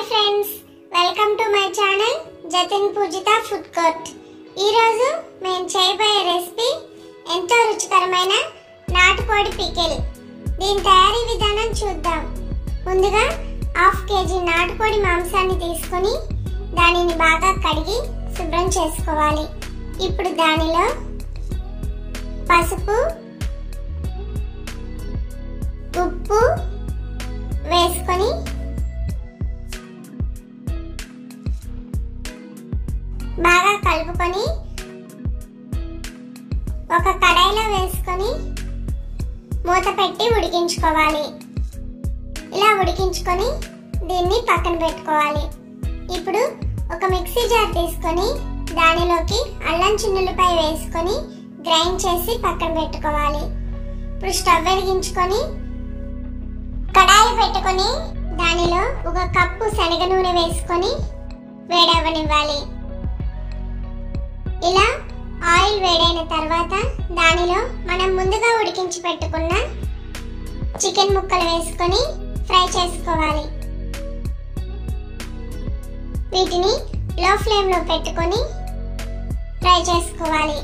friends welcome to my channel Jatin Poojitha food court ఈరోజు మేము చేయబోయే రెసిపీ ఎంతో రుచికరమైన నాటుకోడి పికిల్ దీని తయారీ విధానం చూద్దాం ముందుగా హాఫ్ కేజీ నాటుకోడి మాంసాన్ని తీసుకొని దానిని బాగా కడిగి శుభ్రం చేసుకోవాలి ఇప్పుడు దానిలో పసుపు ఉప్పు వేసుకొని బాగా కలుపుకొని ఒక కడాయిలో వేసుకొని మూత పెట్టి ఉడికించుకోవాలి ఇలా ఉడికించుకొని దీన్ని పక్కన పెట్టుకోవాలి ఇప్పుడు ఒక మిక్సీ జార్ తీసుకొని దానిలోకి అల్లం చిన్నులపై వేసుకొని గ్రైండ్ చేసి పక్కన పెట్టుకోవాలి ఇప్పుడు స్టవ్ వెలిగించుకొని కడాయి పెట్టుకొని దానిలో ఒక కప్పు శనగ నూనె వేసుకొని వేడవనివ్వాలి ఇలా ఆయిల్ వేడైన తర్వాత దానిలో మనం ముందుగా ఉడికించి పెట్టుకున్న చికెన్ ముక్కలు వేసుకొని ఫ్రై చేసుకోవాలి వీటిని లో ఫ్లేమ్లో పెట్టుకొని ఫ్రై చేసుకోవాలి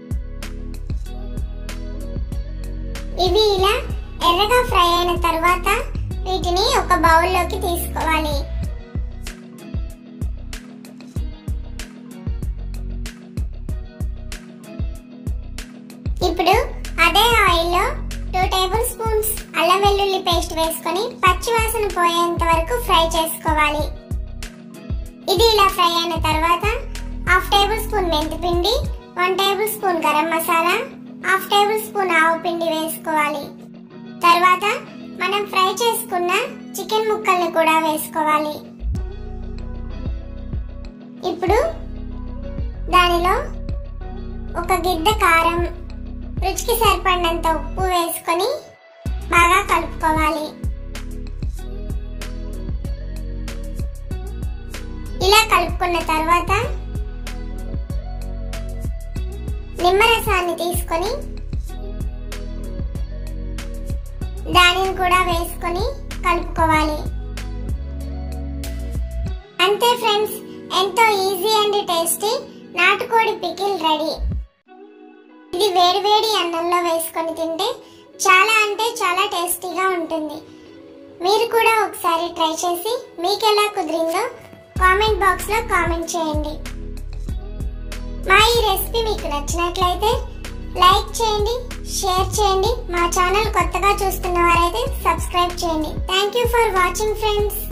ఇవి ఇలా ఎర్రగా ఫ్రై అయిన తర్వాత వీటిని ఒక బౌల్లోకి తీసుకోవాలి ఇప్పుడు అదే ఆయిల్లో టూ టేబుల్ స్పూన్స్ అల్లం వెల్లుల్లి పేస్ట్ వేసుకొని పచ్చి వాసన పోయేంత వరకు ఫ్రై చేసుకోవాలి ఇది ఇలా ఫ్రై అయిన తర్వాత హాఫ్ టేబుల్ స్పూన్ మెంతిపిండి one tablespoon garam masala half tablespoon ఆవు పిండి వేసుకోవాలి తర్వాత మనం ఫ్రై చేసుకున్న చికెన్ ముక్కల్ని కూడా వేసుకోవాలి ఇప్పుడు దానిలో ఒక గిద్ద కారం రుచికి సరిపడినంత ఉప్పు వేసుకొని బాగా కలుపుకోవాలి ఇలా కలుపుకున్న తర్వాత నిమ్మరసాన్ని తీసుకొని దానిని కూడా వేసుకొని కలుపుకోవాలి అంతే ఫ్రెండ్స్ ఎంతో ఈజీ అండ్ టేస్టీ నాటుకోడి పికిల్ రెడీ ఇది వేడి వేడి అన్నంలో వేసుకొని తింటే చాలా అంటే చాలా టేస్టీగా ఉంటుంది మీరు కూడా ఒకసారి ట్రై చేసి మీకు ఎలా కుదిరిందో కామెంట్ బాక్స్లో కామెంట్ చేయండి మా ఈ రెసిపీ మీకు నచ్చినట్లయితే లైక్ చేయండి షేర్ చేయండి మా ఛానల్ కొత్తగా చూస్తున్న వారైతే సబ్స్క్రైబ్ చేయండి thank you for watching friends